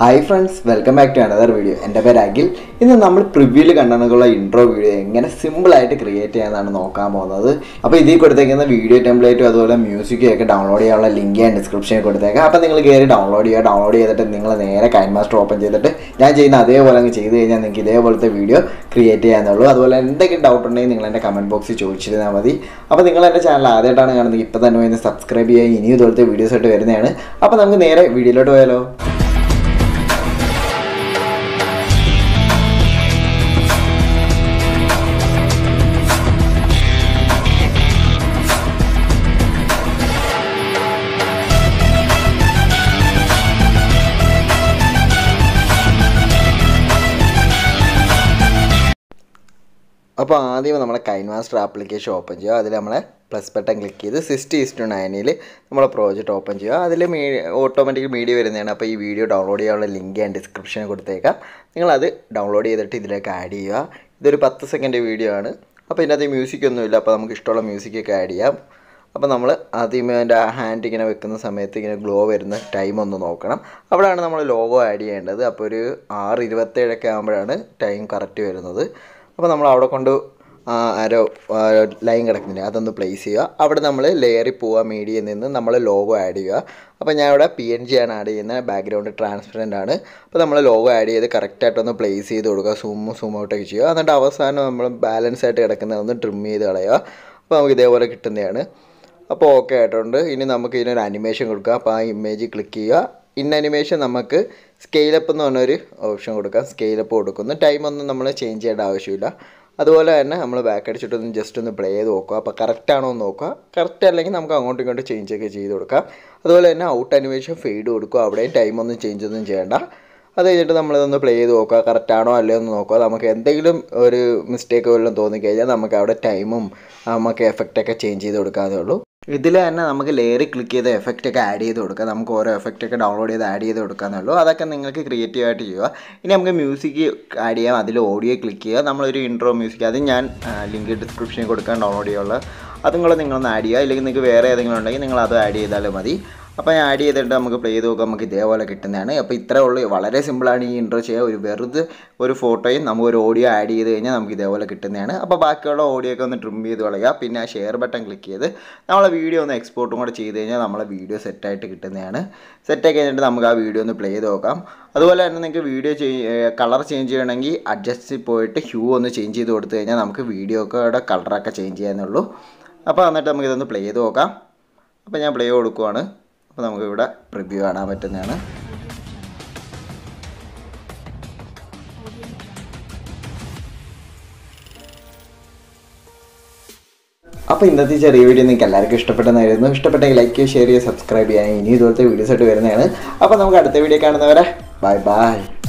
hi friends welcome back to another video എൻ്റെ പേര് അഖിൽ ഇന്ന് നമ്മൾ പ്രിവ്യൂവിൽ കണ്ടെന്നുള്ള ഇൻട്രോ വീഡിയോ എങ്ങനെ സിമ്പിളായിട്ട് ക്രിയേറ്റ് ചെയ്യാമെന്നാണ് നോക്കാൻ പോകുന്നത് അപ്പോൾ ഇതിൽ കൊടുത്തേക്കുന്ന വീഡിയോ ടെംപ്ലേറ്റും അതുപോലെ മ്യൂസിക്കും ഒക്കെ ഡൗൺലോഡ് ചെയ്യാനുള്ള ലിങ്ക് ഞാൻ ഡിസ്ക്രിപ്ഷനിൽ കൊടുത്തേക്കാം അപ്പോൾ നിങ്ങൾ കയറി ഡൗൺലോഡ് ചെയ്യുക ഡൗൺലോഡ് ചെയ്തിട്ട് നിങ്ങൾ നേരെ കൈൻ മാസ്റ്റർ ഓപ്പൺ ചെയ്തിട്ട് ഞാൻ ചെയ്യുന്ന അതേപോലെ അങ്ങ് ചെയ്ത് കഴിഞ്ഞാൽ നിങ്ങൾക്ക് ഇതേപോലത്തെ വീഡിയോ ക്രിയേറ്റ് ചെയ്യാന്നുള്ളൂ അതുപോലെ എന്തെങ്കിലും ഡൗട്ട് ഉണ്ടെങ്കിൽ നിങ്ങൾ എൻ്റെ കമൻറ്റ് ബോക്സിൽ ചോദിച്ചിരുന്നാൽ മതി അപ്പോൾ നിങ്ങൾ എൻ്റെ ചാനൽ ആദ്യമായിട്ടാണ് കാണുന്നത് ഇപ്പോൾ തന്നെ പോയി സബ്സ്ക്രൈബ് ചെയ്യുക ഇനിയും ഇതുപോലത്തെ വീഡിയോസ് ആയിട്ട് വരുന്നതാണ് അപ്പോൾ നമുക്ക് നേരെ വീഡിയോയിലോട്ട് പോയാലോ അപ്പോൾ ആദ്യം നമ്മളെ കൈൻമാസ്റ്റർ ആപ്ലിക്കേഷൻ ഓപ്പൺ ചെയ്യുക അതിൽ നമ്മളെ പ്ലസ് ബട്ടൺ ക്ലിക്ക് ചെയ്ത് സിക്സ്റ്റി ഈസ് ടു നയനിൽ നമ്മളെ പ്രോജക്റ്റ് ഓപ്പൺ ചെയ്യുക അതിൽ മീ ഓട്ടോമാറ്റിക് മീഡിയ വരുന്നതാണ് അപ്പോൾ ഈ വീഡിയോ ഡൗൺലോഡ് ചെയ്യാനുള്ള ലിങ്ക് ഞാൻ ഡിസ്ക്രിപ്ഷനിൽ കൊടുത്തേക്കാം നിങ്ങളത് ഡൗൺലോഡ് ചെയ്തിട്ട് ഇതിലേക്ക് ആഡ് ചെയ്യുക ഇതൊരു പത്ത് സെക്കൻഡ് വീഡിയോ ആണ് അപ്പോൾ ഇതിനകത്ത് മ്യൂസിക് ഒന്നുമില്ല അപ്പോൾ നമുക്ക് ഇഷ്ടമുള്ള മ്യൂസിക്കൊക്കെ ആഡ് ചെയ്യാം അപ്പോൾ നമ്മൾ ആദ്യമേ അതിൻ്റെ ഹാൻഡ് ഇങ്ങനെ വെക്കുന്ന സമയത്ത് ഇങ്ങനെ ഗ്ലോ വരുന്ന ടൈം ഒന്ന് നോക്കണം അവിടെയാണ് നമ്മൾ ലോഗോ ആഡ് ചെയ്യേണ്ടത് അപ്പോൾ ഒരു ആറ് ഇരുപത്തേഴൊക്കെ ആകുമ്പോഴാണ് ടൈം കറക്റ്റ് വരുന്നത് അപ്പോൾ നമ്മൾ അവിടെ കൊണ്ട് ആരോ ലൈൻ കിടക്കുന്നില്ല അതൊന്ന് പ്ലേസ് ചെയ്യുക അവിടെ നമ്മൾ ലെയറിൽ പോവുക മീഡിയയിൽ നിന്ന് നമ്മൾ ലോഗോ ആഡ് ചെയ്യുക അപ്പോൾ ഞാൻ ഇവിടെ പി എൻ ജി ആണ് ആഡ് ചെയ്യുന്നത് ബാക്ക്ഗ്രൗണ്ട് ട്രാൻസ്പെറൻ്റ് ആണ് അപ്പോൾ നമ്മൾ ലോഗോ ആഡ് ചെയ്ത് കറക്റ്റായിട്ടൊന്ന് പ്ലേസ് ചെയ്ത് കൊടുക്കുക സൂം സൂം ഔട്ടൊക്കെ ചെയ്യുക എന്നിട്ട് അവസാനം നമ്മൾ ബാലൻസ് ആയിട്ട് കിടക്കുന്നതൊന്ന് ട്രിം ചെയ്ത് കളയുക അപ്പോൾ നമുക്ക് ഇതേപോലെ കിട്ടുന്നതാണ് അപ്പോൾ ഓക്കെ ആയിട്ടുണ്ട് ഇനി നമുക്ക് ഇതിനൊരു അനിമേഷൻ കൊടുക്കുക അപ്പോൾ ആ ഇമേജ് ക്ലിക്ക് ചെയ്യുക ഇൻ അനിമേഷൻ നമുക്ക് സ്കെയിലപ്പ് എന്ന് പറഞ്ഞൊരു ഓപ്ഷൻ കൊടുക്കാം സ്കെയിലപ്പ് കൊടുക്കുന്നു ടൈം ഒന്നും നമ്മൾ ചേഞ്ച് ചെയ്യേണ്ട ആവശ്യമില്ല അതുപോലെ തന്നെ നമ്മൾ ബാക്ക് അടിച്ചിട്ടൊന്ന് ജസ്റ്റ് ഒന്ന് പ്ലേ ചെയ്ത് നോക്കുക അപ്പോൾ കറക്റ്റ് ആണോ എന്ന് നോക്കുക കറക്റ്റ് അല്ലെങ്കിൽ നമുക്ക് അങ്ങോട്ടും ഇങ്ങോട്ടും ചേഞ്ച് ഒക്കെ ചെയ്ത് കൊടുക്കാം അതുപോലെ തന്നെ ഔട്ട് അനിമേഷൻ ഫെയ്ഡ് കൊടുക്കുക അവിടെയും ടൈം ഒന്നും ചേഞ്ച് ഒന്നും ചെയ്യേണ്ട അത് കഴിഞ്ഞിട്ട് നമ്മളിതൊന്ന് പ്ലേ ചെയ്ത് നോക്കുക കറക്റ്റ് ആണോ അല്ലയോ എന്ന് നോക്കുക നമുക്ക് എന്തെങ്കിലും ഒരു മിസ്റ്റേക്ക് വല്ലതും തോന്നിക്കഴിഞ്ഞാൽ നമുക്ക് അവിടെ ടൈമും നമുക്ക് എഫക്റ്റൊക്കെ ചേഞ്ച് ചെയ്ത് കൊടുക്കാതെ ഉള്ളൂ ഇതിൽ തന്നെ നമുക്ക് ലെയറിൽ ക്ലിക്ക് ചെയ്ത് എഫക്റ്റ് ഒക്കെ ആഡ് ചെയ്ത് കൊടുക്കാം നമുക്ക് ഓരോ എഫക്റ്റ് ഒക്കെ ഡൗൺലോഡ് ചെയ്ത് ആഡ് ചെയ്ത് കൊടുക്കാന്നേ ഉള്ളൂ അതൊക്കെ നിങ്ങൾക്ക് ക്രിയേറ്റീവ് ആയിട്ട് ചെയ്യുക ഇനി നമുക്ക് മ്യൂസിക് ആഡ് ചെയ്യാം അതിൽ ഓഡിയോ ക്ലിക്ക് ചെയ്യുക നമ്മളൊരു ഇൻട്രോ മ്യൂസിക് അത് ഞാൻ ലിങ്ക് ഡിസ്ക്രിപ്ഷനിൽ കൊടുക്കാൻ ഡൗൺലോഡ് ചെയ്യാനുള്ള അതും കൂടെ നിങ്ങളൊന്ന് ആഡ് ചെയ്യുക ഇല്ലെങ്കിൽ നിങ്ങൾക്ക് വേറെ ഏതെങ്കിലും ഉണ്ടെങ്കിൽ നിങ്ങൾ അത് ആഡ് ചെയ്താലും മതി അപ്പോൾ ഞാൻ ആഡ് ചെയ്തിട്ട് നമുക്ക് പ്ലേ ചെയ്ത് നോക്കാം നമുക്ക് ഇതേപോലെ കിട്ടുന്നതാണ് അപ്പോൾ ഇത്രേ ഉള്ളൂ വളരെ സിമ്പിളാണ് ഈ ഇൻട്രോ ചെയ്യുക ഒരു വെറുതെ ഒരു ഫോട്ടോയും നമുക്ക് ഒരു ഓഡിയോ ആഡ് ചെയ്ത് കഴിഞ്ഞാൽ നമുക്ക് ഇതേപോലെ കിട്ടുന്നതാണ് അപ്പോൾ ബാക്കിയുള്ള ഓഡിയോ ഒക്കെ ഒന്ന് ട്രിം ചെയ്ത് കളയുക പിന്നെ ആ ഷെയർ ബട്ടൺ ക്ലിക്ക് ചെയ്ത് നമ്മളെ വീഡിയോ ഒന്ന് എക്സ്പോർട്ടും കൂടെ ചെയ്ത് കഴിഞ്ഞാൽ നമ്മളെ വീഡിയോ സെറ്റായിട്ട് കിട്ടുന്നതാണ് സെറ്റാക്കി കഴിഞ്ഞിട്ട് നമുക്ക് ആ വീഡിയോ ഒന്ന് പ്ലേ ചെയ്ത് നോക്കാം അതുപോലെ തന്നെ നിങ്ങൾക്ക് വീഡിയോ കളർ ചേഞ്ച് ചെയ്യണമെങ്കിൽ അഡ്ജസ്റ്റിൽ പോയിട്ട് ഹ്യൂ ഒന്ന് ചേഞ്ച് ചെയ്ത് കൊടുത്തു കഴിഞ്ഞാൽ നമുക്ക് വീഡിയോയുടെ കളറൊക്കെ ചേഞ്ച് ചെയ്യാനുള്ളൂ അപ്പോൾ എന്നിട്ട് നമുക്ക് ഇതൊന്ന് പ്ലേ ചെയ്ത് നോക്കാം അപ്പോൾ ഞാൻ പ്ലേ കൊടുക്കുവാണ് അപ്പോൾ നമുക്ക് ഇവിടെ പ്രിവ്യൂ കാണാൻ പറ്റുന്നതാണ് അപ്പോൾ ഇന്നത്തെ ചെറിയ വീഡിയോ നിങ്ങൾക്ക് എല്ലാവർക്കും ഇഷ്ടപ്പെട്ടെന്നായിരുന്നു ഇഷ്ടപ്പെട്ടെങ്കിൽ ലൈക്ക് ചെയ്യുക ഷെയർ ചെയ്യുക സബ്സ്ക്രൈബ് ചെയ്യാൻ ഇനി ഇതുപോലത്തെ വീഡിയോസ് ആയിട്ട് വരുന്നതാണ് അപ്പോൾ നമുക്ക് അടുത്ത വീഡിയോ കാണുന്നവരെ ബൈ ബൈ